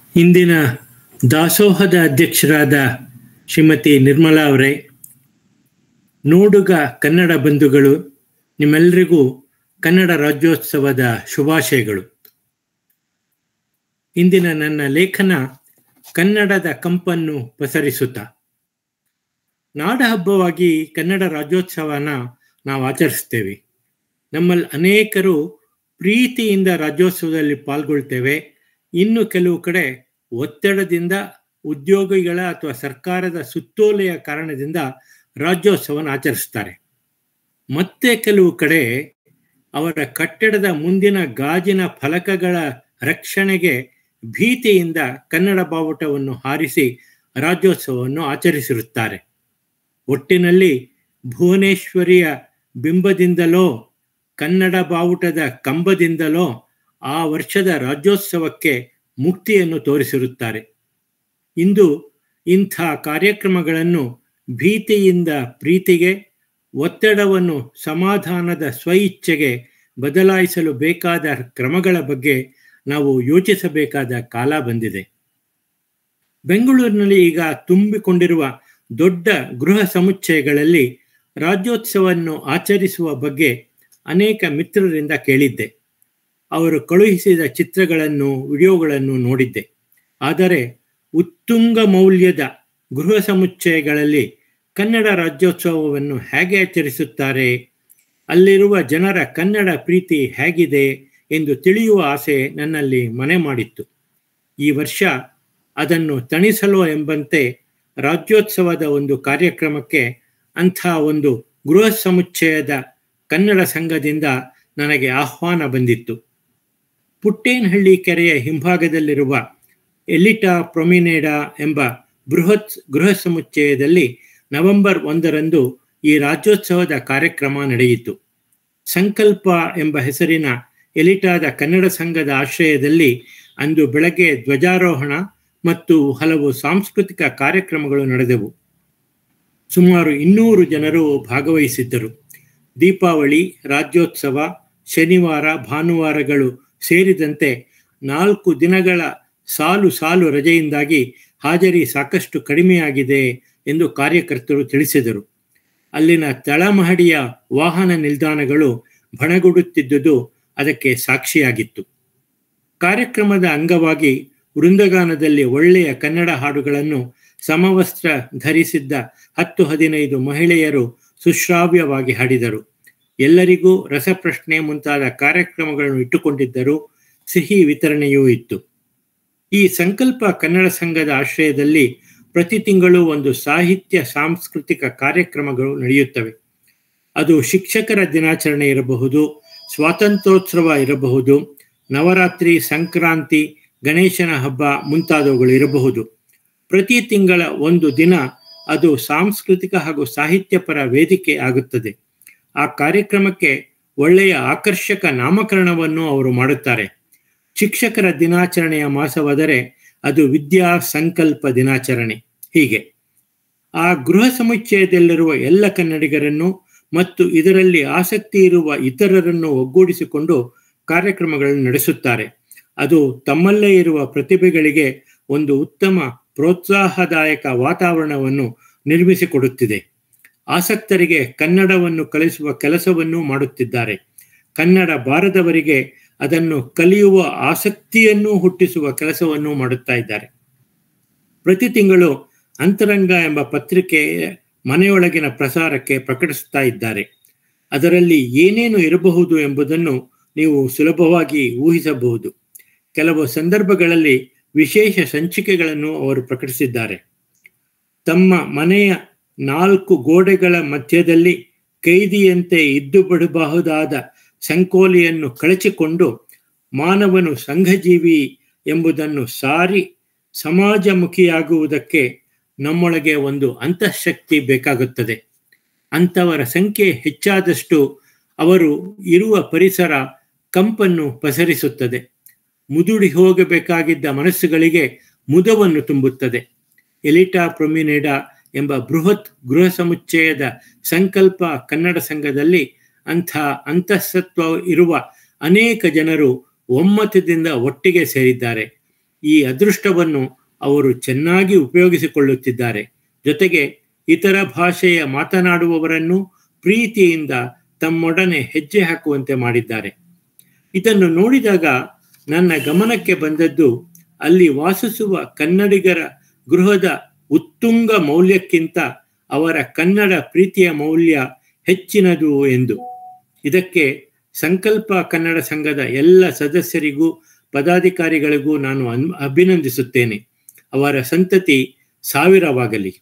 ಇಂದಿನ ದಾಸೋಹದ ಅಧ್ಯಕ್ಷರಾದ ಶ್ರೀಮತಿ ನಿರ್ಮಲಾ ಅವರೇ ನೋಡುಗ ಕನ್ನಡ ಬಂಧುಗಳು ನಿಮ್ಮೆಲ್ಲರಿಗೂ ಕನ್ನಡ ರಾಜ್ಯೋತ್ಸವದ ಶುಭಾಶಯಗಳು ಇಂದಿನ ನನ್ನ ಲೇಖನ ಕನ್ನಡದ ಕಂಪನ್ನು ಪಸರಿಸುತ್ತಾ ನಾಡ ಹಬ್ಬವಾಗಿ ಕನ್ನಡ ರಾಜ್ಯೋತ್ಸವನ ನಾವು ಆಚರಿಸ್ತೇವೆ ನಮ್ಮಲ್ಲಿ ಅನೇಕರು ಪ್ರೀತಿಯಿಂದ ರಾಜ್ಯೋತ್ಸವದಲ್ಲಿ ಪಾಲ್ಗೊಳ್ತೇವೆ ಇನ್ನು ಕೆಲವು ಕಡೆ ಒತ್ತಡದಿಂದ ಉದ್ಯೋಗಿಗಳ ಅಥವಾ ಸರ್ಕಾರದ ಸುತ್ತೋಲೆಯ ಕಾರಣದಿಂದ ರಾಜ್ಯೋತ್ಸವನ ಆಚರಿಸ್ತಾರೆ ಮತ್ತೆ ಕೆಲವು ಕಡೆ ಅವರ ಕಟ್ಟಡದ ಮುಂದಿನ ಗಾಜಿನ ಫಲಕಗಳ ರಕ್ಷಣೆಗೆ ಭೀತಿಯಿಂದ ಕನ್ನಡ ಬಾವುಟವನ್ನು ಹಾರಿಸಿ ರಾಜ್ಯೋತ್ಸವವನ್ನು ಆಚರಿಸಿರುತ್ತಾರೆ ಒಟ್ಟಿನಲ್ಲಿ ಭುವನೇಶ್ವರಿಯ ಬಿಂಬದಿಂದಲೋ ಕನ್ನಡ ಬಾವುಟದ ಕಂಬದಿಂದಲೋ ಆ ವರ್ಷದ ರಾಜ್ಯೋತ್ಸವಕ್ಕೆ ಮುಕ್ತಿಯನ್ನು ತೋರಿಸಿರುತ್ತಾರೆ ಇಂದು ಇಂಥ ಕಾರ್ಯಕ್ರಮಗಳನ್ನು ಭೀತಿಯಿಂದ ಪ್ರೀತಿಗೆ ಒತ್ತಡವನ್ನು ಸಮಾಧಾನದ ಸ್ವಇಚ್ಛೆಗೆ ಬದಲಾಯಿಸಲು ಬೇಕಾದ ಕ್ರಮಗಳ ಬಗ್ಗೆ ನಾವು ಯೋಚಿಸಬೇಕಾದ ಕಾಲ ಬಂದಿದೆ ಬೆಂಗಳೂರಿನಲ್ಲಿ ಈಗ ತುಂಬಿಕೊಂಡಿರುವ ದೊಡ್ಡ ಗೃಹ ಸಮುಚ್ಚಯಗಳಲ್ಲಿ ರಾಜ್ಯೋತ್ಸವವನ್ನು ಆಚರಿಸುವ ಬಗ್ಗೆ ಅನೇಕ ಮಿತ್ರರಿಂದ ಕೇಳಿದ್ದೆ ಅವರು ಕಳುಹಿಸಿದ ಚಿತ್ರಗಳನ್ನು ವಿಡಿಯೋಗಳನ್ನು ನೋಡಿದ್ದೆ ಆದರೆ ಉತ್ತುಂಗ ಮೌಲ್ಯದ ಗೃಹ ಸಮುಚ್ಚಯಗಳಲ್ಲಿ ಕನ್ನಡ ರಾಜ್ಯೋತ್ಸವವನ್ನು ಹೇಗೆ ಆಚರಿಸುತ್ತಾರೆ ಅಲ್ಲಿರುವ ಜನರ ಕನ್ನಡ ಪ್ರೀತಿ ಹೇಗಿದೆ ಎಂದು ತಿಳಿಯುವ ಆಸೆ ನನ್ನಲ್ಲಿ ಮನೆ ಮಾಡಿತ್ತು ಈ ವರ್ಷ ಅದನ್ನು ತಣಿಸಲು ಎಂಬಂತೆ ರಾಜ್ಯೋತ್ಸವದ ಒಂದು ಕಾರ್ಯಕ್ರಮಕ್ಕೆ ಅಂಥ ಒಂದು ಗೃಹ ಸಮುಚ್ಚಯದ ಕನ್ನಡ ಸಂಘದಿಂದ ನನಗೆ ಆಹ್ವಾನ ಬಂದಿತ್ತು ಪುಟ್ಟೇನಹಳ್ಳಿ ಕೆರೆಯ ಹಿಂಭಾಗದಲ್ಲಿರುವ ಎಲಿಟಾ ಪ್ರೊಮಿನೇಡಾ ಎಂಬ ಬೃಹತ್ ಗೃಹ ಸಮುಚ್ಚಯದಲ್ಲಿ ನವೆಂಬರ್ ಒಂದರಂದು ಈ ರಾಜ್ಯೋತ್ಸವದ ಕಾರ್ಯಕ್ರಮ ನಡೆಯಿತು ಸಂಕಲ್ಪ ಎಂಬ ಹೆಸರಿನ ಎಲಿಟಾದ ಕನ್ನಡ ಸಂಘದ ಆಶ್ರಯದಲ್ಲಿ ಅಂದು ಬೆಳಗ್ಗೆ ಧ್ವಜಾರೋಹಣ ಮತ್ತು ಹಲವು ಸಾಂಸ್ಕೃತಿಕ ಕಾರ್ಯಕ್ರಮಗಳು ನಡೆದವು ಸುಮಾರು ಇನ್ನೂರು ಜನರು ಭಾಗವಹಿಸಿದ್ದರು ದೀಪಾವಳಿ ರಾಜ್ಯೋತ್ಸವ ಶನಿವಾರ ಭಾನುವಾರಗಳು ಸೇರಿದಂತೆ ನಾಲ್ಕು ದಿನಗಳ ಸಾಲು ಸಾಲು ರಜೆಯಿಂದಾಗಿ ಹಾಜರಿ ಸಾಕಷ್ಟು ಕಡಿಮೆಯಾಗಿದೆ ಎಂದು ಕಾರ್ಯಕರ್ತರು ತಿಳಿಸಿದರು ಅಲ್ಲಿನ ತಳಮಹಡಿಯ ವಾಹನ ನಿಲ್ದಾಣಗಳು ಬಣಗುಡುತ್ತಿದ್ದುದು ಅದಕ್ಕೆ ಸಾಕ್ಷಿಯಾಗಿತ್ತು ಕಾರ್ಯಕ್ರಮದ ಅಂಗವಾಗಿ ವೃಂದಗಾನದಲ್ಲಿ ಒಳ್ಳೆಯ ಕನ್ನಡ ಹಾಡುಗಳನ್ನು ಸಮವಸ್ತ್ರ ಧರಿಸಿದ್ದ ಹತ್ತು ಹದಿನೈದು ಮಹಿಳೆಯರು ಸುಶ್ರಾವ್ಯವಾಗಿ ಹಾಡಿದರು ಎಲ್ಲರಿಗೂ ರಸಪ್ರಶ್ನೆ ಮುಂತಾದ ಕಾರ್ಯಕ್ರಮಗಳನ್ನು ಇಟ್ಟುಕೊಂಡಿದ್ದರು ಸಿಹಿ ವಿತರಣೆಯೂ ಇತ್ತು ಈ ಸಂಕಲ್ಪ ಕನ್ನಡ ಸಂಘದ ಆಶ್ರಯದಲ್ಲಿ ಪ್ರತಿ ತಿಂಗಳು ಒಂದು ಸಾಹಿತ್ಯ ಸಾಂಸ್ಕೃತಿಕ ಕಾರ್ಯಕ್ರಮಗಳು ನಡೆಯುತ್ತವೆ ಅದು ಶಿಕ್ಷಕರ ದಿನಾಚರಣೆ ಇರಬಹುದು ಸ್ವಾತಂತ್ರ್ಯೋತ್ಸವ ಇರಬಹುದು ನವರಾತ್ರಿ ಸಂಕ್ರಾಂತಿ ಗಣೇಶನ ಹಬ್ಬ ಮುಂತಾದವುಗಳು ಇರಬಹುದು ಪ್ರತಿ ತಿಂಗಳ ಒಂದು ದಿನ ಅದು ಸಾಂಸ್ಕೃತಿಕ ಹಾಗೂ ಸಾಹಿತ್ಯಪರ ವೇದಿಕೆ ಆಗುತ್ತದೆ ಆ ಕಾರ್ಯಕ್ರಮಕ್ಕೆ ಒಳ್ಳೆಯ ಆಕರ್ಷಕ ನಾಮಕರಣವನ್ನು ಅವರು ಮಾಡುತ್ತಾರೆ ಶಿಕ್ಷಕರ ದಿನಾಚರಣೆಯ ಮಾಸವಾದರೆ ಅದು ವಿದ್ಯಾ ಸಂಕಲ್ಪ ದಿನಾಚರಣೆ ಹೀಗೆ ಆ ಗೃಹ ಸಮುಚ್ಚಯದಲ್ಲಿರುವ ಎಲ್ಲ ಕನ್ನಡಿಗರನ್ನು ಮತ್ತು ಇದರಲ್ಲಿ ಆಸಕ್ತಿ ಇರುವ ಇತರರನ್ನು ಒಗ್ಗೂಡಿಸಿಕೊಂಡು ಕಾರ್ಯಕ್ರಮಗಳನ್ನು ನಡೆಸುತ್ತಾರೆ ಅದು ತಮ್ಮಲ್ಲೇ ಇರುವ ಪ್ರತಿಭೆಗಳಿಗೆ ಒಂದು ಉತ್ತಮ ಪ್ರೋತ್ಸಾಹದಾಯಕ ವಾತಾವರಣವನ್ನು ನಿರ್ಮಿಸಿಕೊಡುತ್ತಿದೆ ಆಸಕ್ತರಿಗೆ ಕನ್ನಡವನ್ನು ಕಲಿಸುವ ಕೆಲಸವನ್ನು ಮಾಡುತ್ತಿದ್ದಾರೆ ಕನ್ನಡ ಬಾರದವರಿಗೆ ಅದನ್ನು ಕಲಿಯುವ ಆಸಕ್ತಿಯನ್ನು ಹುಟ್ಟಿಸುವ ಕೆಲಸವನ್ನು ಮಾಡುತ್ತಾ ಇದ್ದಾರೆ ಪ್ರತಿ ತಿಂಗಳು ಅಂತರಂಗ ಎಂಬ ಪತ್ರಿಕೆಯ ಮನೆಯೊಳಗಿನ ಪ್ರಸಾರಕ್ಕೆ ಪ್ರಕಟಿಸುತ್ತಾ ಇದ್ದಾರೆ ಅದರಲ್ಲಿ ಏನೇನು ಇರಬಹುದು ಎಂಬುದನ್ನು ನೀವು ಸುಲಭವಾಗಿ ಊಹಿಸಬಹುದು ಕೆಲವು ಸಂದರ್ಭಗಳಲ್ಲಿ ವಿಶೇಷ ಸಂಚಿಕೆಗಳನ್ನು ಅವರು ಪ್ರಕಟಿಸಿದ್ದಾರೆ ತಮ್ಮ ಮನೆಯ ನಾಲ್ಕು ಗೋಡೆಗಳ ಮಧ್ಯದಲ್ಲಿ ಕೈದಿಯಂತೆ ಇದ್ದು ಬಿಡಬಹುದಾದ ಸಂಕೋಲೆಯನ್ನು ಕಳಚಿಕೊಂಡು ಮಾನವನು ಸಂಘಜೀವಿ ಎಂಬುದನ್ನು ಸಾರಿ ಸಮಾಜಮುಖಿಯಾಗುವುದಕ್ಕೆ ನಮ್ಮೊಳಗೆ ಒಂದು ಅಂತಃಶಕ್ತಿ ಬೇಕಾಗುತ್ತದೆ ಅಂಥವರ ಸಂಖ್ಯೆ ಹೆಚ್ಚಾದಷ್ಟು ಅವರು ಇರುವ ಪರಿಸರ ಕಂಪನ್ನು ಪಸರಿಸುತ್ತದೆ ಮುದುಡಿ ಹೋಗಬೇಕಾಗಿದ್ದ ಮನಸ್ಸುಗಳಿಗೆ ಮುದವನ್ನು ತುಂಬುತ್ತದೆ ಎಲಿಟಾ ಪ್ರೊಮಿನೇಡಾ ಎಂಬ ಬೃಹತ್ ಗೃಹ ಸಮುಚ್ಚಯದ ಸಂಕಲ್ಪ ಕನ್ನಡ ಸಂಘದಲ್ಲಿ ಅಂಥ ಅಂತಃಸತ್ವ ಇರುವ ಅನೇಕ ಜನರು ಒಮ್ಮತದಿಂದ ಒಟ್ಟಿಗೆ ಸೇರಿದ್ದಾರೆ ಈ ಅದೃಷ್ಟವನ್ನು ಅವರು ಚೆನ್ನಾಗಿ ಉಪಯೋಗಿಸಿಕೊಳ್ಳುತ್ತಿದ್ದಾರೆ ಜೊತೆಗೆ ಇತರ ಭಾಷೆಯ ಮಾತನಾಡುವವರನ್ನು ಪ್ರೀತಿಯಿಂದ ತಮ್ಮೊಡನೆ ಹೆಜ್ಜೆ ಹಾಕುವಂತೆ ಮಾಡಿದ್ದಾರೆ ಇದನ್ನು ನೋಡಿದಾಗ ನನ್ನ ಗಮನಕ್ಕೆ ಬಂದದ್ದು ಅಲ್ಲಿ ವಾಸಿಸುವ ಕನ್ನಡಿಗರ ಗೃಹದ ಉತ್ತುಂಗ ಮೌಲ್ಯಕ್ಕಿಂತ ಅವರ ಕನ್ನಡ ಪ್ರೀತಿಯ ಮೌಲ್ಯ ಹೆಚ್ಚಿನದು ಎಂದು ಇದಕ್ಕೆ ಸಂಕಲ್ಪ ಕನ್ನಡ ಸಂಘದ ಎಲ್ಲ ಸದಸ್ಯರಿಗೂ ಪದಾಧಿಕಾರಿಗಳಿಗೂ ನಾನು ಅನ್ ಅಭಿನಂದಿಸುತ್ತೇನೆ ಅವರ ಸಂತತಿ ಸಾವಿರವಾಗಲಿ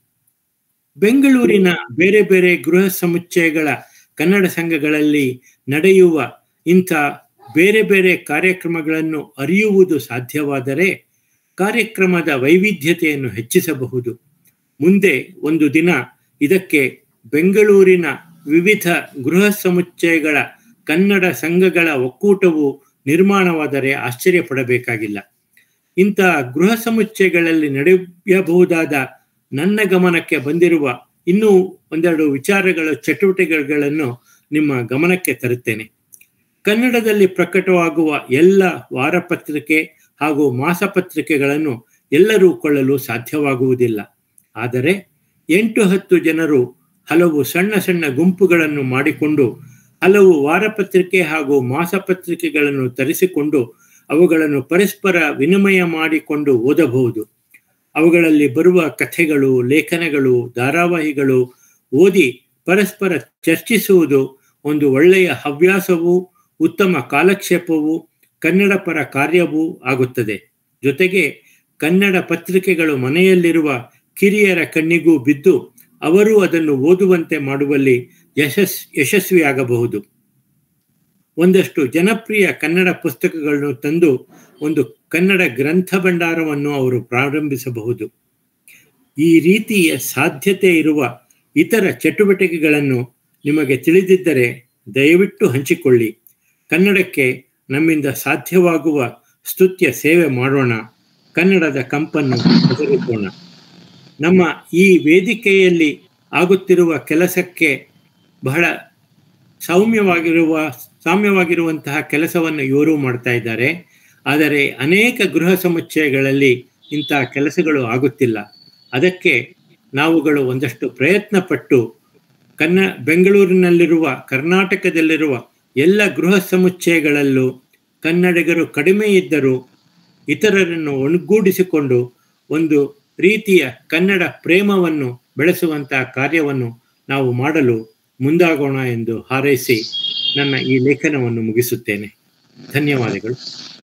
ಬೆಂಗಳೂರಿನ ಬೇರೆ ಬೇರೆ ಗೃಹ ಸಮುಚ್ಚಯಗಳ ಕನ್ನಡ ಸಂಘಗಳಲ್ಲಿ ನಡೆಯುವ ಇಂಥ ಬೇರೆ ಬೇರೆ ಕಾರ್ಯಕ್ರಮಗಳನ್ನು ಅರಿಯುವುದು ಸಾಧ್ಯವಾದರೆ ಕಾರ್ಯಕ್ರಮದ ವೈವಿಧ್ಯತೆಯನ್ನು ಹೆಚ್ಚಿಸಬಹುದು ಮುಂದೆ ಒಂದು ದಿನ ಇದಕ್ಕೆ ಬೆಂಗಳೂರಿನ ವಿವಿಧ ಗೃಹ ಸಮುಚ್ಚಯಗಳ ಕನ್ನಡ ಸಂಘಗಳ ಒಕ್ಕೂಟವು ನಿರ್ಮಾಣವಾದರೆ ಆಶ್ಚರ್ಯ ಪಡಬೇಕಾಗಿಲ್ಲ ಇಂಥ ಗೃಹ ಸಮುಚ್ಚಯಗಳಲ್ಲಿ ನಡೆಯಬಹುದಾದ ನನ್ನ ಗಮನಕ್ಕೆ ಬಂದಿರುವ ಇನ್ನೂ ಒಂದೆರಡು ವಿಚಾರಗಳ ಚಟುವಟಿಕೆಗಳನ್ನು ನಿಮ್ಮ ಗಮನಕ್ಕೆ ತರುತ್ತೇನೆ ಕನ್ನಡದಲ್ಲಿ ಪ್ರಕಟವಾಗುವ ಎಲ್ಲ ವಾರಪತ್ರಿಕೆ ಹಾಗೂ ಮಾಸಪತ್ರಿಕೆಗಳನ್ನು ಎಲ್ಲರೂ ಕೊಳ್ಳಲು ಸಾಧ್ಯವಾಗುವುದಿಲ್ಲ ಆದರೆ ಎಂಟು ಹತ್ತು ಜನರು ಹಲವು ಸಣ್ಣ ಸಣ್ಣ ಗುಂಪುಗಳನ್ನು ಮಾಡಿಕೊಂಡು ಹಲವು ವಾರಪತ್ರಿಕೆ ಹಾಗೂ ಮಾಸಪತ್ರಿಕೆಗಳನ್ನು ತರಿಸಿಕೊಂಡು ಅವುಗಳನ್ನು ಪರಸ್ಪರ ವಿನಿಮಯ ಮಾಡಿಕೊಂಡು ಓದಬಹುದು ಅವುಗಳಲ್ಲಿ ಬರುವ ಕಥೆಗಳು ಲೇಖನಗಳು ಧಾರಾವಾಹಿಗಳು ಓದಿ ಪರಸ್ಪರ ಚರ್ಚಿಸುವುದು ಒಂದು ಒಳ್ಳೆಯ ಹವ್ಯಾಸವೂ ಉತ್ತಮ ಕಾಲಕ್ಷೇಪವೂ ಕನ್ನಡ ಪರ ಕಾರ್ಯವೂ ಆಗುತ್ತದೆ ಜೊತೆಗೆ ಕನ್ನಡ ಪತ್ರಿಕೆಗಳು ಮನೆಯಲ್ಲಿರುವ ಕಿರಿಯರ ಕಣ್ಣಿಗೂ ಬಿದ್ದು ಅವರು ಅದನ್ನು ಓದುವಂತೆ ಮಾಡುವಲ್ಲಿ ಯಶಸ್ ಯಶಸ್ವಿಯಾಗಬಹುದು ಒಂದಷ್ಟು ಜನಪ್ರಿಯ ಕನ್ನಡ ಪುಸ್ತಕಗಳನ್ನು ತಂದು ಒಂದು ಕನ್ನಡ ಗ್ರಂಥ ಭಂಡಾರವನ್ನು ಅವರು ಪ್ರಾರಂಭಿಸಬಹುದು ಈ ರೀತಿಯ ಸಾಧ್ಯತೆ ಇರುವ ಇತರ ಚಟುವಟಿಕೆಗಳನ್ನು ನಿಮಗೆ ತಿಳಿದಿದ್ದರೆ ದಯವಿಟ್ಟು ಹಂಚಿಕೊಳ್ಳಿ ಕನ್ನಡಕ್ಕೆ ನಮ್ಮಿಂದ ಸಾಧ್ಯವಾಗುವ ಸ್ತುತ್ಯ ಸೇವೆ ಮಾಡೋಣ ಕನ್ನಡದ ಕಂಪನ್ನು ಬದಲಿಸೋಣ ನಮ್ಮ ಈ ವೇದಿಕೆಯಲ್ಲಿ ಆಗುತ್ತಿರುವ ಕೆಲಸಕ್ಕೆ ಬಹಳ ಸೌಮ್ಯವಾಗಿರುವ ಸಾಮ್ಯವಾಗಿರುವಂತಹ ಕೆಲಸವನ್ನು ಇವರು ಮಾಡ್ತಾ ಇದ್ದಾರೆ ಆದರೆ ಅನೇಕ ಗೃಹ ಸಮುಚ್ಚಯಗಳಲ್ಲಿ ಇಂತಹ ಕೆಲಸಗಳು ಆಗುತ್ತಿಲ್ಲ ಅದಕ್ಕೆ ನಾವುಗಳು ಒಂದಷ್ಟು ಪ್ರಯತ್ನ ಪಟ್ಟು ಕನ್ನ ಬೆಂಗಳೂರಿನಲ್ಲಿರುವ ಕರ್ನಾಟಕದಲ್ಲಿರುವ ಎಲ್ಲ ಗೃಹ ಸಮುಚ್ಚಯಗಳಲ್ಲೂ ಕನ್ನಡಿಗರು ಕಡಿಮೆ ಇದ್ದರೂ ಇತರರನ್ನು ಒಣಗೂಡಿಸಿಕೊಂಡು ಒಂದು ರೀತಿಯ ಕನ್ನಡ ಪ್ರೇಮವನ್ನು ಬೆಳೆಸುವಂತಹ ಕಾರ್ಯವನ್ನು ನಾವು ಮಾಡಲು ಮುಂದಾಗೋಣ ಎಂದು ಹಾರೈಸಿ ನನ್ನ ಈ ಲೇಖನವನ್ನು ಮುಗಿಸುತ್ತೇನೆ ಧನ್ಯವಾದಗಳು